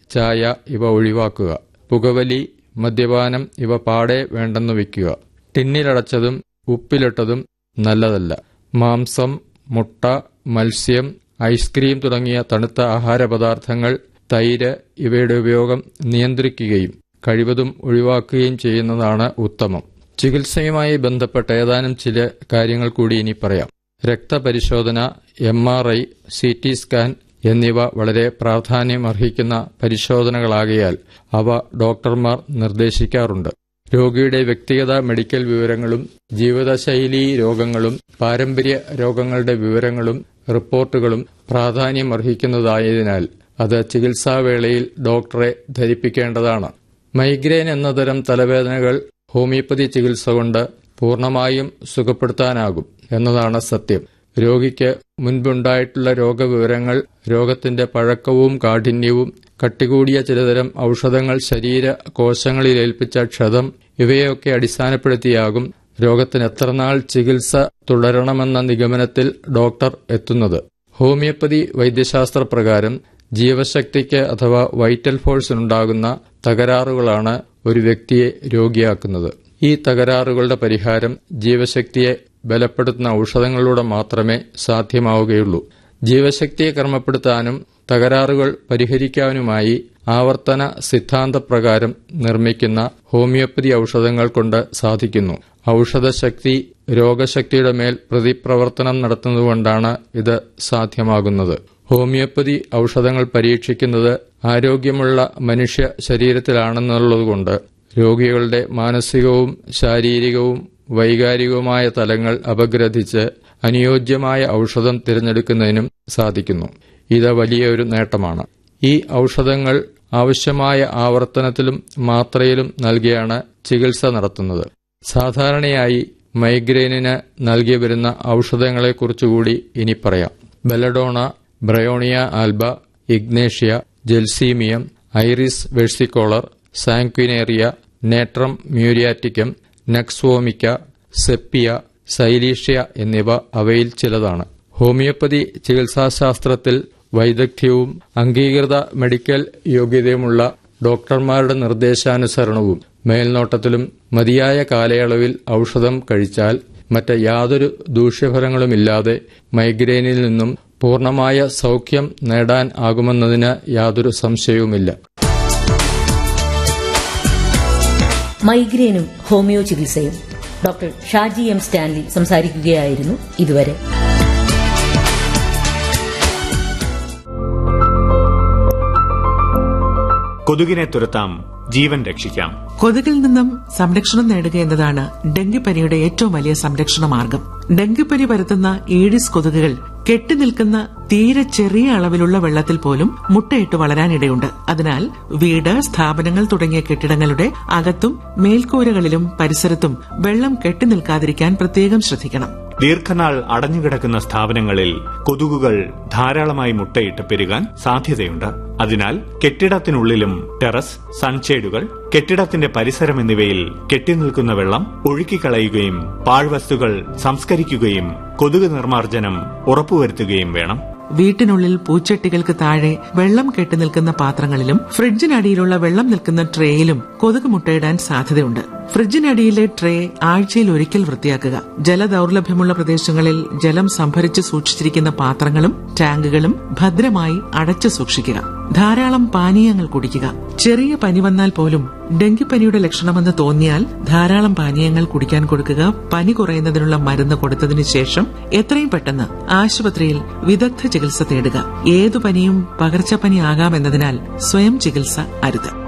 ചായ ഇവ ഒഴിവാക്കുക പുകവലി മദ്യപാനം ഇവ പാടെ വേണ്ടെന്ന് വയ്ക്കുക ടിന്നിലടച്ചതും ഉപ്പിലിട്ടതും നല്ലതല്ല മാംസം മുട്ട മത്സ്യം ഐസ്ക്രീം തുടങ്ങിയ തണുത്ത ആഹാരപദാർത്ഥങ്ങൾ തൈര് ഇവയുടെ ഉപയോഗം നിയന്ത്രിക്കുകയും കഴിവതും ഒഴിവാക്കുകയും ചെയ്യുന്നതാണ് ഉത്തമം ചികിത്സയുമായി ബന്ധപ്പെട്ട ഏതാനും ചില കാര്യങ്ങൾ കൂടി ഇനി പറയാം രക്തപരിശോധന M R I C T scan എന്നിവ വളരെ പ്രാധാന്യമർഹിക്കുന്ന പരിശോധനകളാകയാൽ അവ ഡോക്ടർമാർ നിർദ്ദേശിക്കാറുണ്ട് രോഗിയുടെ വ്യക്തിഗത മെഡിക്കൽ വിവരങ്ങളും ജീവിതശൈലീ രോഗങ്ങളും പാരമ്പര്യ രോഗങ്ങളുടെ വിവരങ്ങളും റിപ്പോർട്ടുകളും പ്രാധാന്യമർഹിക്കുന്നതായതിനാൽ അത് ചികിത്സാവേളയിൽ ഡോക്ടറെ ധരിപ്പിക്കേണ്ടതാണ് മൈഗ്രെയിൻ എന്ന തരം തലവേദനകൾ ഹോമിയോപ്പതി ചികിത്സ കൊണ്ട് പൂർണ്ണമായും സുഖപ്പെടുത്താനാകും എന്നതാണ് സത്യം രോഗിക്ക് മുൻപുണ്ടായിട്ടുള്ള രോഗവിവരങ്ങൾ രോഗത്തിന്റെ പഴക്കവും കാഠിന്യവും കട്ടികൂടിയ ചിലതരം ഔഷധങ്ങൾ ശരീര കോശങ്ങളിൽ ഏൽപ്പിച്ച ക്ഷതം ഇവയൊക്കെ അടിസ്ഥാനപ്പെടുത്തിയാകും രോഗത്തിന് എത്രനാൾ ചികിത്സ തുടരണമെന്ന നിഗമനത്തിൽ ഡോക്ടർ എത്തുന്നത് ഹോമിയോപ്പതി വൈദ്യശാസ്ത്ര പ്രകാരം ജീവശക്തിക്ക് അഥവാ വൈറ്റൽ ഫോഴ്സിനുണ്ടാകുന്ന തകരാറുകളാണ് ഒരു വ്യക്തിയെ രോഗിയാക്കുന്നത് ഈ തകരാറുകളുടെ പരിഹാരം ജീവശക്തിയെ ബലപ്പെടുത്തുന്ന ഔഷധങ്ങളിലൂടെ മാത്രമേ സാധ്യമാവുകയുള്ളൂ ജീവശക്തിയെ ക്രമപ്പെടുത്താനും തകരാറുകൾ പരിഹരിക്കാനുമായി ആവർത്തന സിദ്ധാന്തപ്രകാരം നിർമ്മിക്കുന്ന ഹോമിയോപ്പതി ഔഷധങ്ങൾ കൊണ്ട് സാധിക്കുന്നു ഔഷധശക്തി രോഗശക്തിയുടെ മേൽ പ്രതിപ്രവർത്തനം നടത്തുന്നതുകൊണ്ടാണ് ഇത് സാധ്യമാകുന്നത് ഹോമിയോപ്പതി ഔഷധങ്ങൾ പരീക്ഷിക്കുന്നത് ആരോഗ്യമുള്ള മനുഷ്യ ശരീരത്തിലാണെന്നുള്ളതുകൊണ്ട് രോഗികളുടെ മാനസികവും ശാരീരികവും വൈകാരികവുമായ തലങ്ങൾ അപഗ്രഥിച്ച് അനുയോജ്യമായ ഔഷധം തിരഞ്ഞെടുക്കുന്നതിനും സാധിക്കുന്നു ഇത് വലിയൊരു നേട്ടമാണ് ഈ ഔഷധങ്ങൾ ആവശ്യമായ ആവർത്തനത്തിലും മാത്രയിലും നൽകിയാണ് ചികിത്സ നടത്തുന്നത് സാധാരണയായി മൈഗ്രെയിനിന് നൽകി വരുന്ന ഔഷധങ്ങളെക്കുറിച്ചുകൂടി ഇനി പറയാം belladonna bryonia alba ignatia gelsemium iris versicolor sanguinaria natrum muriaticum nux vomica sepia silicea എന്നിവ അവയിൽ ചിലതാണ് ഹോമിയോപ്പതി ചികിത്സാശാസ്ത്രത്തിൽ വൈദഗ്ധ്യവും അംഗീകൃത മെഡിക്കൽ യോഗ്യതയുമുള്ള ഡോക്ടർമാരുടെ നിർദ്ദേശാനുസരണവും മേൽനോട്ടത്തിലും മതിയായ കാലയളവിൽ ഔഷധം കഴിച്ചാൽ മറ്റ് യാതൊരു ദൂഷ്യഫലങ്ങളുമില്ലാതെ മൈഗ്രെയിനിൽ നിന്നും പൂർണ്ണമായ സൗഖ്യം നേടാൻ ആകുമെന്നതിന് യാതൊരു സംശയവുമില്ല മൈഗ്രെയിനും ഹോമിയോ ചികിത്സയും ഡോക്ടർ ഷാജി എം സ്റ്റാൻലി സംസാരിക്കുകയായിരുന്നു ഇതുവരെ കൊതുകിനെ തുരത്താം ജീവൻ രക്ഷിക്കാം കൊതുകിൽ നിന്നും സംരക്ഷണം നേടുക എന്നതാണ് ഡെങ്കിപ്പനിയുടെ ഏറ്റവും വലിയ സംരക്ഷണ മാർഗം ഡെങ്കിപ്പനി പരത്തുന്ന ഈഡിസ് കൊതുകുകൾ കെട്ടിനിൽക്കുന്ന തീരെ ചെറിയ അളവിലുള്ള വെള്ളത്തിൽ പോലും മുട്ടയിട്ട് വളരാനിടയുണ്ട് അതിനാൽ വീട് സ്ഥാപനങ്ങൾ തുടങ്ങിയ കെട്ടിടങ്ങളുടെ അകത്തും മേൽക്കൂരകളിലും പരിസരത്തും വെള്ളം കെട്ടിനിൽക്കാതിരിക്കാൻ പ്രത്യേകം ശ്രദ്ധിക്കണം ദീർഘനാൾ അടഞ്ഞുകിടക്കുന്ന സ്ഥാപനങ്ങളിൽ കൊതുകുകൾ ധാരാളമായി മുട്ടയിട്ട് പെരുകാൻ സാധ്യതയുണ്ട് അതിനാൽ കെട്ടിടത്തിനുള്ളിലും ടെറസ് സൺഷേഡുകൾ കെട്ടിടത്തിന്റെ പരിസരം എന്നിവയിൽ കെട്ടിനിൽക്കുന്ന വെള്ളം ഒഴുക്കിക്കളയുകയും പാഴ്വസ്തുക്കൾ സംസ്കരിക്കുകയും കൊതുക് നിർമ്മാർജ്ജനം ഉറപ്പുവരുത്തുകയും വേണം വീട്ടിനുള്ളിൽ പൂച്ചട്ടികൾക്ക് താഴെ വെള്ളം കെട്ടിനിൽക്കുന്ന പാത്രങ്ങളിലും ഫ്രിഡ്ജിനടിയിലുള്ള വെള്ളം നിൽക്കുന്ന ട്രേയിലും കൊതുക് മുട്ടയിടാൻ സാധ്യതയുണ്ട് ഫ്രിഡ്ജിനടിയിലെ ട്രേ ആഴ്ചയിൽ ഒരിക്കൽ വൃത്തിയാക്കുക ജലദൌർലഭ്യമുള്ള പ്രദേശങ്ങളിൽ ജലം സംഭരിച്ച് സൂക്ഷിച്ചിരിക്കുന്ന പാത്രങ്ങളും ടാങ്കുകളും ഭദ്രമായി അടച്ചു സൂക്ഷിക്കുക ധാരാളം പാനീയങ്ങൾ കുടിക്കുക ചെറിയ പനി വന്നാൽ പോലും ഡെങ്കിപ്പനിയുടെ ലക്ഷണമെന്ന് തോന്നിയാൽ ധാരാളം പാനീയങ്ങൾ കുടിക്കാൻ കൊടുക്കുക പനി കുറയുന്നതിനുള്ള മരുന്ന് കൊടുത്തതിനു ശേഷം എത്രയും പെട്ടെന്ന് ആശുപത്രിയിൽ വിദഗ്ധ ചികിത്സ തേടുക ഏതു പനിയും പകർച്ചപ്പനി ആകാമെന്നതിനാൽ സ്വയം ചികിത്സ അരുത്